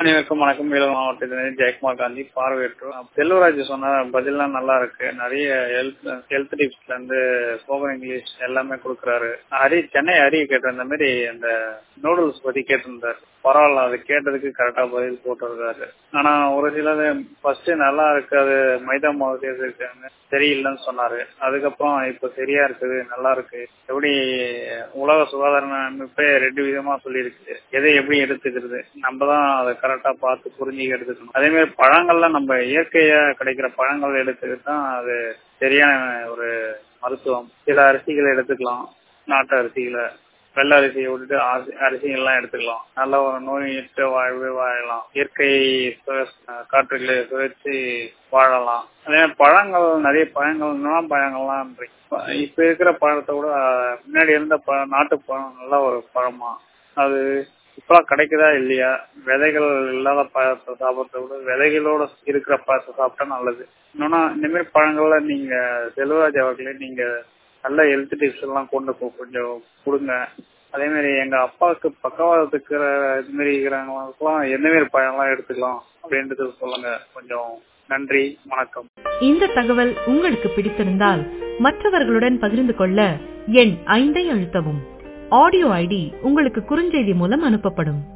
அனைவருக்கும் வணக்கம் வேலூர் மாவட்டத்தினர் ஜெயக்குமார் காந்தி பார்வையற்றோம் செல்வராஜ் சொன்ன பதிலாம் நல்லா இருக்கு நிறைய ஹெல்த் ஹெல்த் டிப்ஸ்ல இருந்து ஸ்போக்கன் இங்கிலீஷ் எல்லாமே கொடுக்குறாரு ஹரி சென்னை ஹரி கேட்ட இந்த மாதிரி அந்த நூடுல்ஸ் பத்தி கேட்டிருந்தாரு பரவாயில்ல அது கேட்டதுக்கு கரெக்டா பதில் போட்டிருக்காரு ஆனா ஒரு சிலது ஃபர்ஸ்ட் நல்லா இருக்காது மைதா மாவு சேர்த்துருக்காங்க சரியில்லைன்னு சொன்னாரு அதுக்கப்புறம் இப்ப சரியா இருக்குது நல்லா இருக்கு எப்படி உலக சுகாதார அமைப்பே ரெண்டு விதமா சொல்லியிருக்கு எதை எப்படி எடுத்துக்கிறது நம்ம தான் அதை கரெக்டா பார்த்து புரிஞ்சு எடுத்துக்கணும் அதே மாதிரி பழங்கள்ல நம்ம இயற்கையா கிடைக்கிற பழங்கள் எடுத்துக்கிட்டு தான் அது சரியான ஒரு மருத்துவம் சில அரிசிகளை எடுத்துக்கலாம் நாட்டு அரிசிகளை வெள்ளை அரிசியை விட்டுட்டு அரிசிகள்லாம் எடுத்துக்கலாம் நல்ல ஒரு நோயற்ற வாழ்வு வாழலாம் இயற்கை காற்றுகளை சுழற்சி வாழலாம் அதே பழங்கள் நிறைய பழங்கள் நுணம் பழங்கள்லாம் இப்ப இருக்கிற பழத்தை விட முன்னாடி இருந்த பழம் நாட்டு பழம் நல்ல ஒரு பழமா அது இப்பெல்லாம் கிடைக்குதா இல்லையா விதைகள் இல்லாத பழத்தை சாப்பிட்றத விட விதைகளோட இருக்கிற பழத்தை சாப்பிட்டா நல்லது இன்னொன்னா இந்த மாதிரி பழங்கள்ல நீங்க செல்வராஜ் அவர்களே நீங்க நல்ல ஹெல்த் டிப்ஸ் எல்லாம் கொண்டு கொஞ்சம் கொடுங்க அதே மாதிரி எங்க அப்பாவுக்கு பக்கவாதத்துக்கு இது மாதிரி இருக்கிறவங்களுக்குலாம் எந்த மாதிரி பழம்லாம் எடுத்துக்கலாம் அப்படின்றது சொல்லுங்க கொஞ்சம் நன்றி வணக்கம் இந்த தகவல் உங்களுக்கு பிடித்திருந்தால் மற்றவர்களுடன் பகிர்ந்து கொள்ள எண் ஐந்தை அழுத்தவும் ஆடியோ ஐடி உங்களுக்கு குறுஞ்செய்தி மூலம் அனுப்பப்படும்